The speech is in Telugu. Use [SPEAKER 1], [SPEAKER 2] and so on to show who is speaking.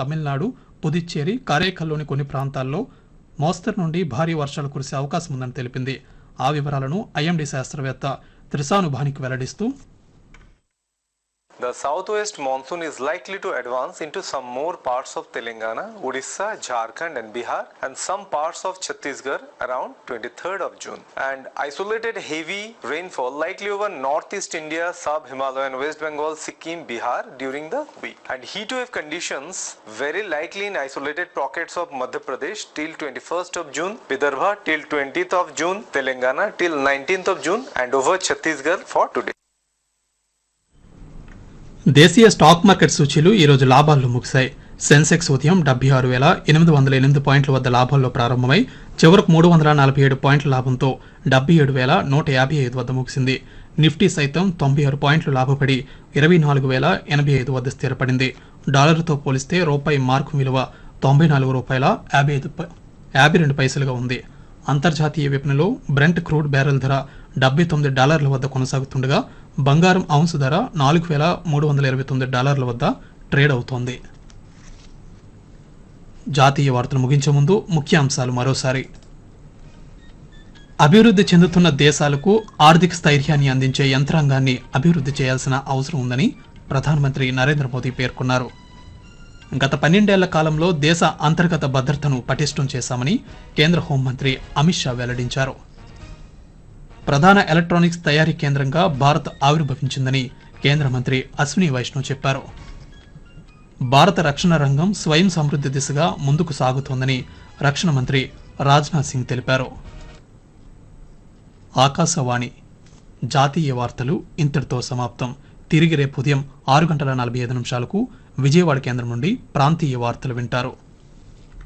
[SPEAKER 1] తమిళనాడు పుదుచ్చేరి కారైకల్లోని కొన్ని ప్రాంతాల్లో మోస్తరు నుండి భారీ వర్షాలు కురిసే అవకాశం ఉందని తెలిపింది ఆ వివరాలను ఐఎండీ శాస్త్రవేత్త త్రిశానుభానికి వెల్లడిస్తూ
[SPEAKER 2] The southwest monsoon is likely to advance into some more parts of Telangana, Odisha, Jharkhand, and Bihar, and some parts of Chhattisgarh around 23rd of June. And isolated heavy rainfall likely over northeast India, sub Himalayan, West Bengal, Sikkim, Bihar during the week. And heatwave conditions very likely in isolated pockets of Madhya Pradesh till 21st of June, Vidarbha till 20th of June, Telangana till 19th of June, and over Chhattisgarh for today.
[SPEAKER 1] దేశీయ స్టాక్ మార్కెట్ సూచీలు ఈ రోజు లాభాల్లో ముగిశాయి సెన్సెక్స్ ఉదయం డెబ్బై ఆరు వేల ఎనిమిది వందల ఎనిమిది పాయింట్ల వద్ద లాభాల్లో ప్రారంభమై చివరకు మూడు వందల నలభై ఏడు పాయింట్ల లాభంతో డెబ్బై ఏడు వేల నూట యాభై ఐదు వద్ద ముగిసింది నిఫ్టీ సైతం తొంభై ఆరు పాయింట్లు లాభపడి ఇరవై నాలుగు వేల ఎనభై ఐదు వద్ద స్థిరపడింది డాలర్తో పోలిస్తే రూపాయి మార్కు విలువ తొంభై నాలుగు రూపాయల యాభై ఐదు ప- యాభై రెండు పైసలుగా ఉంది అంతర్జాతీయ విపణిలో బ్రెంట్ క్రూడ్ బ్యారెల్ ధర డెబ్బై తొమ్మిది డాలర్ల వద్ద కొనసాగుతుండగా బంగారం ఔన్స్ ధర నాలుగు వేల మూడు వందల ఇరవై తొమ్మిది డాలర్ల వద్ద ట్రేడ్ అవుతోంది జాతీయ వార్తలు ముగించే ముందు ముఖ్య అంశాలు మరోసారి అభివృద్ధి చెందుతున్న దేశాలకు ఆర్థిక స్థైర్యాన్ని అందించే యంత్రాంగాన్ని అభివృద్ధి చేయాల్సిన అవసరం ఉందని ప్రధానమంత్రి నరేంద్ర మోదీ పేర్కొన్నారు గత పన్నెండేళ్ల కాలంలో దేశ అంతర్గత భద్రతను పటిష్టం చేశామని కేంద్ర హోంమంత్రి అమిత్ షా వెల్లడించారు ప్రధాన ఎలక్ట్రానిక్స్ తయారీ కేంద్రంగా భారత్ ఆవిర్భవించిందని కేంద్ర మంత్రి అశ్విని వైష్ణవ్ చెప్పారు భారత రక్షణ రంగం స్వయం సమృద్ధి దిశగా ముందుకు సాగుతోందని రక్షణ మంత్రి రాజ్నాథ్ సింగ్ తెలిపారు ఆకాశవాణి జాతీయ వార్తలు ఇంతటితో సమాప్తం తిరిగి రేపు ఉదయం ఆరు గంటల నలభై ఐదు నిమిషాలకు విజయవాడ కేంద్రం నుండి ప్రాంతీయ వార్తలు వింటారు